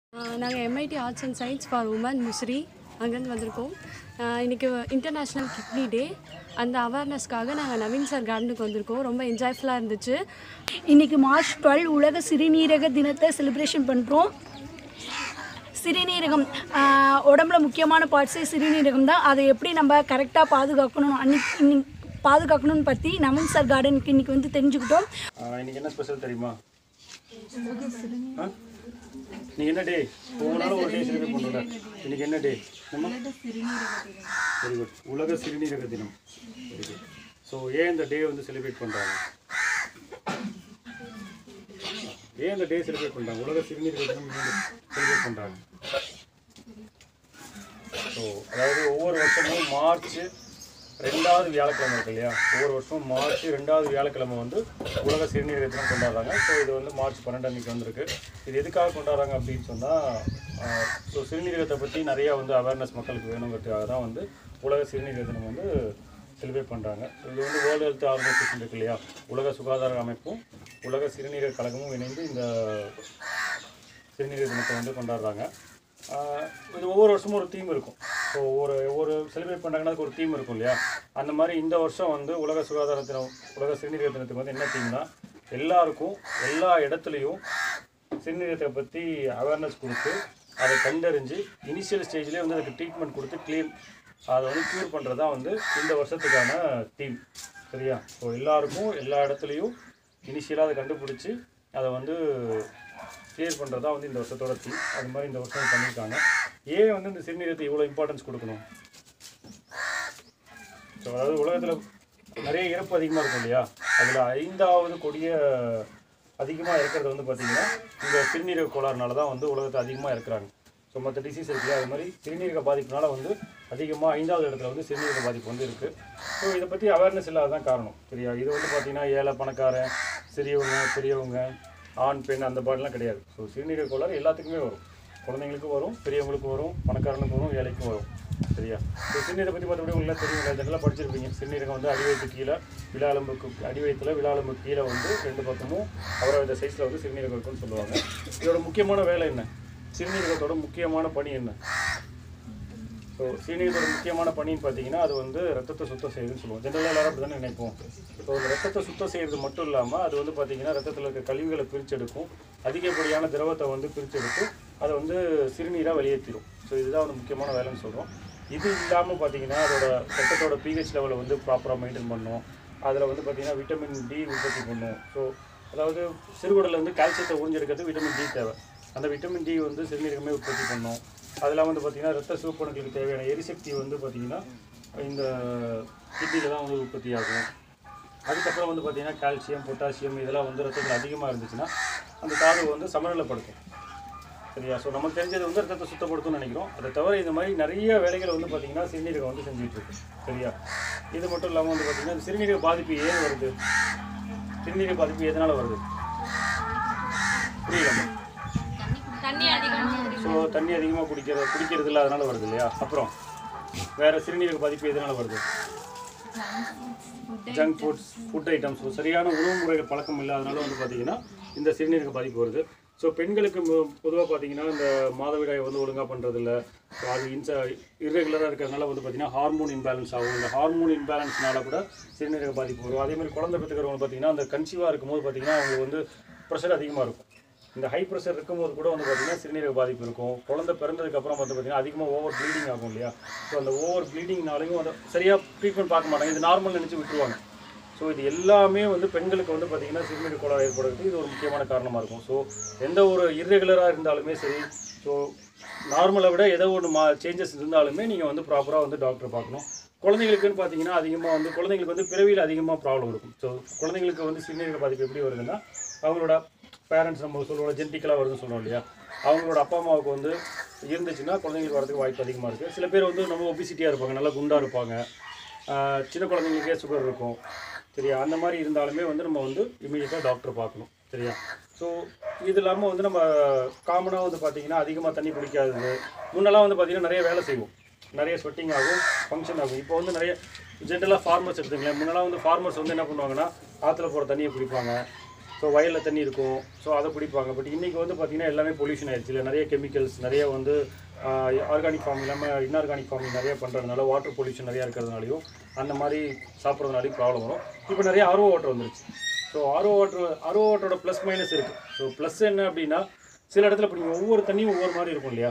நாங்கள் MIT arts and science for women Musiri அங்கேருந்து வந்திருக்கோம் ஆஹ் இன்னைக்கு இன்டர்நேஷ்னல் கிட்னி டே அந்த அவேர்னஸ்க்காக நாங்கள் நவீன் சார் கார்டனுக்கு வந்திருக்கோம் ரொம்ப என்ஜாய்ஃபுல்லாக இருந்துச்சு இன்னைக்கு மார்ச் டுவெல் உலக சிறுநீரக தினத்தை செலிப்ரேஷன் பண்ணுறோம் சிறுநீரகம் ஆஹ், உடம்புல முக்கியமான பார்ட்ஸே சிறுநீரகம் தான் அதை எப்படி நம்ம கரெக்டாக பாதுகாக்கணும் அன்னைக்கு இன்னைக்கு பாதுகாக்கணும்னு பற்றி நவீன் சார் கார்டனுக்கு இன்னைக்கு வந்து தெரிஞ்சுக்கிட்டோம் ஆ, இன்னைக்கு என்ன ஸ்பெஷல் தெரியுமா ஆ? இன்னைக்கு என்ன டே ஒவ்வொரு நாளும் ஒரு டே செலிப்ரேட் பண்ணுறோம்ல இன்னைக்கு என்ன டே நம்ம வெரி குட் உலக சிறுநீரக தினம் வெரி குட் ஸோ ஏன் இந்த டே வந்து செலிப்ரேட் பண்ணுறாங்க ஏன் இந்த டே செலிப்ரேட் பண்ணுறாங்க உலக சிறுநீரக தினம் செலிப்ரேட் பண்ணுறாங்க ஸோ அதாவது ஒவ்வொரு வருஷமும் மார்ச் ரெண்டாவது வியாழக்கிழமை இருக்கு இல்லையா ஒவ்வொரு வருஷமும் மார்ச் ரெண்டாவது வியாழக்கிழமை வந்து உலக சிறுநீரக தினம் கொண்டாடுறாங்க ஸோ இது வந்து மார்ச் பன்னெண்டாம் தேதி வந்திருக்கு இது எதுக்காக கொண்டாடுறாங்க அப்படின்னு சொன்னால் ஸோ சிறுநீரகத்தை பற்றி நிறையா வந்து அவேர்னஸ் மக்களுக்கு வேணுங்கிறதுக்காக தான் வந்து உலக சிறுநீரக தினம் வந்து செலிப்ரேட் பண்ணுறாங்க இது வந்து வேர்ல்டு ஹெல்த் ஆர்கனைசேஷன் இருக்கு இல்லையா உலக சுகாதார அமைப்பும் உலக சிறுநீரக கழகமும் இணைந்து இந்த சிறுநீரக தினத்தை வந்து கொண்டாடுறாங்க ஆஹ் இது ஒவ்வொரு வருஷமும் ஒரு தீம் இருக்கும் ஸோ ஒரு ஒவ்வொரு செலிப்ரேட் பண்ணுறாங்கன்னா அதுக்கு ஒரு தீம் இருக்கும் இல்லையா அந்த மாதிரி இந்த வருஷம் வந்து உலக சுகாதார தினம் உலக சிறுநீரக தினத்துக்கு வந்து என்ன தீம்னா எல்லாருக்கும் எல்லா இடத்துலையும் சிறுநீரகத்தை பற்றி அவேர்னஸ் கொடுத்து அதை கண்டறிஞ்சு இனிஷியல் ஸ்டேஜ்லேயே வந்து அதுக்கு ட்ரீட்மெண்ட் கொடுத்து க்ளீன் அதை வந்து க்யூர் பண்ணுறது தான் வந்து இந்த வருஷத்துக்கான தீம் சரியா ஸோ எல்லாருக்கும் எல்லா இடத்துலையும் இனிஷியலாக அதை கண்டுபிடிச்சி அதை வந்து கிளியர் பண்ணுறது தான் வந்து இந்த வருஷத்தோட தீம் அது மாதிரி இந்த வருஷம் பண்ணியிருக்காங்க ஏன் வந்து இந்த சிறுநீரகத்தை இவ்வளோ இம்பார்ட்டன்ஸ் கொடுக்கணும் ஸோ அதாவது உலகத்தில் நிறைய இறப்பு அதிகமாக இருக்கும் இல்லையா அதில் ஐந்தாவது கொடிய அதிகமாக இருக்கிறது வந்து பார்த்திங்கன்னா இந்த சிறுநீரக கோளாறுனால தான் வந்து உலகத்தில் அதிகமாக இருக்கிறாங்க ஸோ மற்ற டிசீஸ் இருக்கு அது மாதிரி சிறுநீரக பாதிப்புனால வந்து அதிகமாக ஐந்தாவது இடத்துல வந்து சிறுநீரக பாதிப்பு வந்து இருக்குது ஸோ இதை பற்றி அவேர்னஸ் இல்லாததான் காரணம் சரியா இது வந்து பார்த்திங்கன்னா ஏழை பணக்காரன் சிறியவங்க பெரியவங்க ஆண் பெண் அந்த பாடலாம் கிடையாது ஸோ சிறுநீரக கோளாறு எல்லாத்துக்குமே வரும் குழந்தைங்களுக்கும் வரும் பெரியவங்களுக்கும் வரும் பணக்காரனுக்கும் வரும் ஏழைக்கும் வரும் சரியா ஸோ சிறுநீரை பற்றி மற்றபடி உங்களுக்கு தெரியும் இதெல்லாம் படிச்சிருப்பீங்க சிறுநீரகம் வந்து அடிவயத்து கீழே விழாலம்புக்கு அடிவயத்தில் விழாலம்பு கீழே வந்து ரெண்டு பக்கமும் அவரை இந்த சைஸில் வந்து சிறுநீரகம் இருக்குன்னு சொல்லுவாங்க இதோட முக்கியமான வேலை என்ன சிறுநீரகத்தோட முக்கியமான பணி என்ன ஸோ சிறுநீரகத்தோட முக்கியமான பணின்னு பார்த்தீங்கன்னா அது வந்து ரத்தத்தை சுத்தம் செய்யுதுன்னு சொல்லுவோம் ஜென்ரலாக எல்லாரும் அப்படி தானே நினைப்போம் ஸோ இந்த ரத்தத்தை சுத்தம் செய்கிறது மட்டும் இல்லாமல் அது வந்து பார்த்தீங்கன்னா ரத்தத்தில் இருக்க கழிவுகளை பிரிச்செடுக்கும் அதிகப்படியான திரவத்தை வந்து பிரிச்செடுத்து அதை வந்து சிறுநீராக வெளியேற்றிடும் ஸோ இதுதான் வந்து முக்கியமான வேலைன்னு சொல்கிறோம் இது இல்லாமல் பார்த்தீங்கன்னா அதோட ரத்தத்தோட பிஹெச் லெவலை வந்து ப்ராப்பராக மெயின்டைன் பண்ணும் அதில் வந்து பார்த்தீங்கன்னா விட்டமின் டி உற்பத்தி பண்ணும் ஸோ அதாவது சிறுகுடலில் வந்து கால்சியத்தை உறிஞ்செடுக்கிறது விட்டமின் டி தேவை அந்த விட்டமின் டி வந்து சிறுநீரகமே உற்பத்தி பண்ணும் அதெல்லாம் வந்து பார்த்திங்கன்னா ரத்த சிவப்பணுக்களுக்கு தேவையான எரிசக்தி வந்து பார்த்திங்கன்னா இந்த கிட்னியில் தான் வந்து உற்பத்தி ஆகும் அதுக்கப்புறம் வந்து பார்த்திங்கன்னா கால்சியம் பொட்டாசியம் இதெல்லாம் வந்து ரத்தத்தில் அதிகமாக இருந்துச்சுன்னா அந்த தாதுவை வந்து சமநிலைப்படுத்தும் சரியா ஸோ நமக்கு தெரிஞ்சது வந்து ரத்தத்தை சுத்தப்படுத்தும்னு நினைக்கிறோம் அதை தவிர இந்த மாதிரி நிறைய வேலைகளை வந்து பார்த்திங்கன்னா சிறுநீரகம் வந்து செஞ்சுட்டு இருக்கு சரியா இது மட்டும் இல்லாமல் வந்து பார்த்திங்கன்னா இந்த சிறுநீரக பாதிப்பு ஏன் வருது சிறுநீரக பாதிப்பு எதனால் வருது புரியல ஸோ தண்ணி அதிகமாக குடிக்கிற குடிக்கிறது இல்லை அதனால வருது இல்லையா அப்புறம் வேற சிறுநீரக பாதிப்பு எதனால வருது ஜங்க் ஃபுட்ஸ் ஃபுட் ஐட்டம்ஸ் சரியான உணவு முறைகள் பழக்கம் இல்லாதனால வந்து பார்த்தீங்கன்னா இந்த சிறுநீரக பாதிப்பு வருது ஸோ பெண்களுக்கு பொதுவாக பார்த்தீங்கன்னா இந்த மாதவிடாய் வந்து ஒழுங்காக பண்ணுறதில்ல ஸோ அது இன்ச இர்ரெகுலராக இருக்கிறதுனால வந்து பார்த்தீங்கன்னா ஹார்மோன் இம்பேலன்ஸ் ஆகும் இந்த ஹார்மோன் இம்பேலன்ஸ்னால கூட சிறுநீரக பாதிப்பு வரும் அதே மாதிரி குழந்தை பெற்றுக்கிறவங்க பார்த்தீங்கன்னா அந்த கன்சீவாக இருக்கும்போது பார்த்தீங்கன்னா அவங்களுக்கு வந்து ப்ரெஷர் அதிகமாக இருக்கும் இந்த ஹை ப்ரெஷர் இருக்கும்போது கூட வந்து பார்த்தீங்கன்னா சிறுநீரக பாதிப்பு இருக்கும் குழந்தை பிறந்ததுக்கு அப்புறம் வந்து பார்த்தீங்கன்னா அதிகமாக ஓவர் ப்ளீடிங் ஆகும் இல்லையா ஸோ அந்த ஓவர் ப்ளீடிங்னாலையும் அதை சரியாக ட்ரீட்மெண்ட் பார்க்க மாட்டாங்க இது நார்மல் நினச்சி விட்டுருவாங்க ஸோ இது எல்லாமே வந்து பெண்களுக்கு வந்து பார்த்தீங்கன்னா சிறுநீரக கோளாறு ஏற்படுறதுக்கு இது ஒரு முக்கியமான காரணமாக இருக்கும் ஸோ எந்த ஒரு இர்ரெகுலராக இருந்தாலுமே சரி ஸோ நார்மலை விட ஏதோ ஒன்று மா சேஞ்சஸ் இருந்தாலுமே நீங்கள் வந்து ப்ராப்பராக வந்து டாக்டர் பார்க்கணும் குழந்தைங்களுக்குன்னு பார்த்தீங்கன்னா அதிகமாக வந்து குழந்தைங்களுக்கு வந்து பிறவியில் அதிகமாக ப்ராப்ளம் இருக்கும் ஸோ குழந்தைங்களுக்கு வந்து சிறுநீரக பாதிப்பு எப்படி வருதுன்னா அவங்களோட பேரண்ட்ஸ் நம்ம சொல்லுவோம் ஜென்டிக்கலாக வருதுன்னு சொல்லுவோம் இல்லையா அவங்களோட அப்பா அம்மாவுக்கு வந்து இருந்துச்சுன்னா குழந்தைங்களுக்கு வரதுக்கு வாய்ப்பு அதிகமாக இருக்குது சில பேர் வந்து நம்ம ஒபிசிட்டியாக இருப்பாங்க நல்லா குண்டாக இருப்பாங்க ஆஹ் சின்ன குழந்தைங்களுக்கே சுகர் இருக்கும் சரியா அந்த மாதிரி இருந்தாலுமே வந்து நம்ம வந்து இமீடியட்டாக டாக்டர் பார்க்கணும் சரியா ஸோ இது இல்லாமல் வந்து நம்ம காமனாக வந்து பார்த்திங்கன்னா அதிகமாக தண்ணி குடிக்காதது முன்னெல்லாம் வந்து பார்த்திங்கன்னா நிறைய வேலை செய்வோம் நிறைய ஸ்வெட்டிங் ஆகும் ஃபங்க்ஷன் ஆகும் இப்போ வந்து நிறைய ஜென்ரலாக ஃபார்மர்ஸ் எடுத்துங்களேன் முன்னெல்லாம் வந்து ஃபார்மர்ஸ் வந்து என்ன பண்ணுவாங்கன்னா ஆற்றுல போகிற தண்ணியை குடிப்பாங்க ஸோ வயலில் தண்ணி இருக்கும் ஸோ அதை குடிப்பாங்க பட் இன்றைக்கி வந்து பார்த்திங்கன்னா எல்லாமே பொல்யூஷன் ஆயிடுச்சு இல்லை நிறைய கெமிக்கல்ஸ் நிறைய வந்து ஆர்கானிக் ஃபார்ம் இல்லாமல் இன்ஆர்கானிக் ஃபார்மிங் நிறைய பண்ணுறதுனால வாட்டர் பொல்யூஷன் நிறையா இருக்கிறதுனாலையும் அந்த மாதிரி சாப்பிட்றதுனாலையும் ப்ராப்ளம் வரும் இப்போ நிறைய ஆர்ஓ வாட்டர் வந்துருச்சு ஸோ ஆர்ஓ வாட்டர் ஆர்ஓ வாட்டரோட ப்ளஸ் மைனஸ் இருக்குது ஸோ ப்ளஸ் என்ன அப்படின்னா சில இடத்துல இப்போ நீங்கள் ஒவ்வொரு தண்ணியும் ஒவ்வொரு மாதிரி இருக்கும் இல்லையா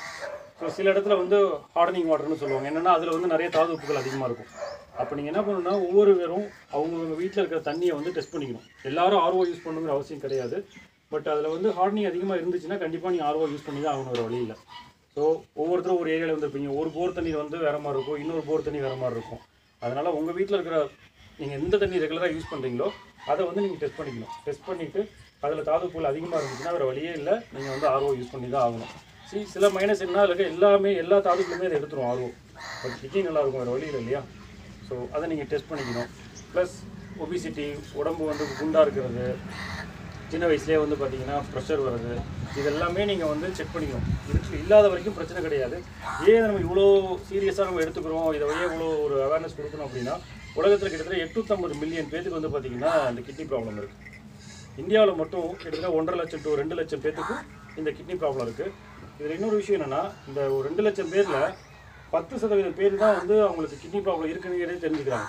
ஸோ சில இடத்துல வந்து ஹார்டனிங் வாட்டர்னு சொல்லுவாங்க என்னென்னா அதில் வந்து நிறைய தாது உப்புகள் அதிகமாக இருக்கும் அப்போ நீங்கள் என்ன பண்ணணும்னா ஒவ்வொரு பேரும் அவங்கவுங்க வீட்டில் இருக்கிற தண்ணியை வந்து டெஸ்ட் பண்ணிக்கணும் எல்லாரும் ஆர்ஓ யூஸ் பண்ணுங்கிற அவசியம் கிடையாது பட் அதில் வந்து ஹார்டனிங் அதிகமாக இருந்துச்சுன்னா கண்டிப்பாக நீங்கள் ஆர்ஓ யூஸ் பண்ணி தான் ஆகணும் வேறு வழி இல்லை ஸோ ஒவ்வொருத்தரும் ஒரு ஏரியாவில் வந்துருப்பீங்க ஒரு போர் தண்ணி வந்து வேறு மாதிரி இருக்கும் இன்னொரு போர் தண்ணி வேறு மாதிரி இருக்கும் அதனால் உங்கள் வீட்டில் இருக்கிற நீங்கள் எந்த தண்ணி ரெகுலராக யூஸ் பண்ணுறீங்களோ அதை வந்து நீங்கள் டெஸ்ட் பண்ணிக்கணும் டெஸ்ட் பண்ணிவிட்டு அதில் தாதுப்பூல் அதிகமாக இருந்துச்சுன்னா வேறு வழியே இல்லை நீங்கள் வந்து ஆர்ஓ யூஸ் பண்ணி தான் ஆகணும் சி சில மைனஸ் என்ன அதில் இருக்க எல்லாமே எல்லா தாதுக்களுமே அதை எடுத்துரும் ஆர்ஓ பட் கிட்னி நல்லா இருக்கும் வேறு வழி இல்லை இல்லையா ஸோ அதை நீங்கள் டெஸ்ட் பண்ணிக்கணும் ப்ளஸ் ஒபிசிட்டி உடம்பு வந்து குண்டாக இருக்கிறது சின்ன வயசுலேயே வந்து பார்த்தீங்கன்னா ப்ரெஷர் வருது இது எல்லாமே நீங்கள் வந்து செக் பண்ணிக்கணும் இருக்கு இல்லாத வரைக்கும் பிரச்சனை கிடையாது ஏன் நம்ம இவ்வளோ சீரியஸாக நம்ம எடுத்துக்கிறோம் இதை வழியே இவ்வளோ ஒரு அவேர்னஸ் கொடுக்கணும் அப்படின்னா உலகத்தில் கிட்டத்தட்ட எட்நூற்றம்பது மில்லியன் பேத்துக்கு வந்து பார்த்தீங்கன்னா இந்த கிட்னி ப்ராப்ளம் இருக்குது இந்தியாவில் மட்டும் கிட்டத்தட்ட ஒன்றரை லட்சம் டு ரெண்டு லட்சம் பேத்துக்கும் இந்த கிட்னி ப்ராப்ளம் இருக்குது இதில் இன்னொரு விஷயம் என்னென்னா இந்த ஒரு ரெண்டு லட்சம் பேரில் பத்து சதவீதம் பேர் தான் வந்து அவங்களுக்கு கிட்னி ப்ராப்ளம் இருக்குங்கிறதே தெரிஞ்சுக்கிறாங்க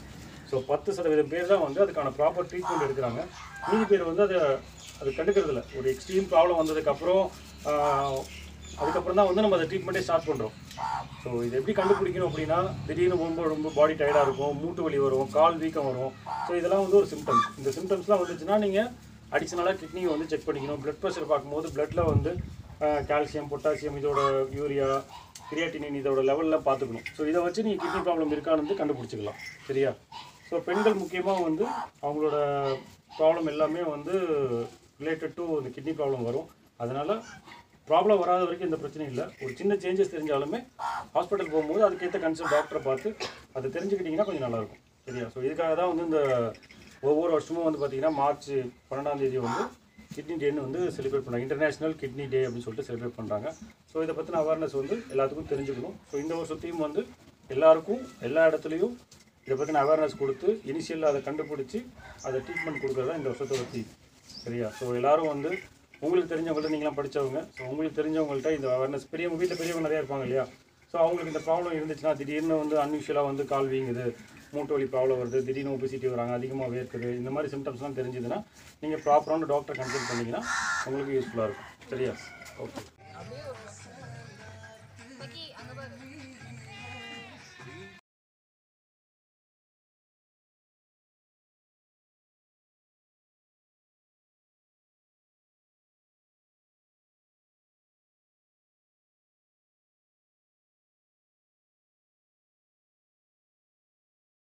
ஸோ பத்து சதவீதம் பேர் தான் வந்து அதுக்கான ப்ராப்பர் ட்ரீட்மெண்ட் எடுக்கிறாங்க மீதி பேர் வந்து அதை அது கண்டுக்கிறது இல்ல ஒரு எக்ஸ்ட்ரீம் ப்ராப்ளம் வந்ததுக்கப்புறம் ஆஹ், அதுக்கப்புறம் தான் வந்து நம்ம அதை ட்ரீட்மெண்ட்டே ஸ்டார்ட் பண்ணுறோம் ஸோ இது எப்படி கண்டுபிடிக்கணும் அப்படின்னா திடீர்னு ரொம்ப ரொம்ப பாடி டயர்டாக இருக்கும் மூட்டு வலி வரும் கால் வீக்கம் வரும் ஸோ இதெல்லாம் வந்து ஒரு சிம்டம்ஸ் இந்த சிம்டம்ஸ்லாம் வந்துச்சுன்னா நீங்கள் அடிஷ்னலாக கிட்னியை வந்து செக் பண்ணிக்கணும் பிளட் ப்ரெஷர் பார்க்கும்போது பிளட்டில் வந்து கால்சியம் பொட்டாசியம் இதோட யூரியா கிரியாட்டினின் இதோட லெவலில் பார்த்துக்கணும் ஸோ இதை வச்சு நீங்கள் கிட்னி ப்ராப்ளம் இருக்கான்னு வந்து கண்டுபிடிச்சிக்கலாம் சரியா ஸோ பெண்கள் முக்கியமாக வந்து அவங்களோட ப்ராப்ளம் எல்லாமே வந்து ரிலேட்டட் டு இந்த கிட்னி ப்ராப்ளம் வரும் அதனால் ப்ராப்ளம் வராத வரைக்கும் எந்த பிரச்சனையும் இல்லை ஒரு சின்ன சேஞ்சஸ் தெரிஞ்சாலுமே ஹாஸ்பிட்டல் போகும்போது அதுக்கேற்ற கன்சல்ட் டாக்டரை பார்த்து அதை தெரிஞ்சுக்கிட்டிங்கன்னா கொஞ்சம் நல்லாயிருக்கும் சரியா ஸோ இதுக்காக தான் வந்து இந்த ஒவ்வொரு வருஷமும் வந்து பார்த்திங்கன்னா மார்ச் பன்னெண்டாம் தேதி வந்து கிட்னி டேன்னு வந்து செலிப்ரேட் பண்ணுறாங்க இன்டர்நேஷனல் கிட்னி டே அப்படின்னு சொல்லிட்டு செலிப்ரேட் பண்ணுறாங்க ஸோ இதை பற்றின அவேர்னஸ் வந்து எல்லாத்துக்கும் தெரிஞ்சுக்கணும் ஸோ இந்த வருஷத்தையும் வந்து எல்லாருக்கும் எல்லா இடத்துலையும் இதை பற்றின அவேர்னஸ் கொடுத்து இனிஷியலில் அதை கண்டுபிடிச்சி அதை ட்ரீட்மெண்ட் கொடுக்குறது தான் இந்த வருஷத்தோட தீம் சரியா ஸோ எல்லாரும் வந்து உங்களுக்கு தெரிஞ்சவங்கள்ட்ட நீங்களாம் படித்தவங்க ஸோ உங்களுக்கு தெரிஞ்சவங்கள்ட்ட இந்த அவேர்னஸ் பெரியவங்க வீட்டில் பெரியவங்க நிறையா இருப்பாங்க இல்லையா ஸோ அவங்களுக்கு இந்த ப்ராப்ளம் இருந்துச்சுன்னா திடீர்னு வந்து அன்யூஷுவலாக வந்து கால் வீங்குது மூட்டு வலி ப்ராப்ளம் வருது திடீர்னு ஒபிசிட்டி வராங்க அதிகமாக வேர்க்குது இந்த மாதிரி சிம்டம்ஸ்லாம் தெரிஞ்சுதுன்னா நீங்கள் ப்ராப்பரான டாக்டர் கன்சல்ட் பண்ணிங்கன்னா உங்களுக்கு யூஸ்ஃபுல்லாக இருக்கும் சரியா ஓகே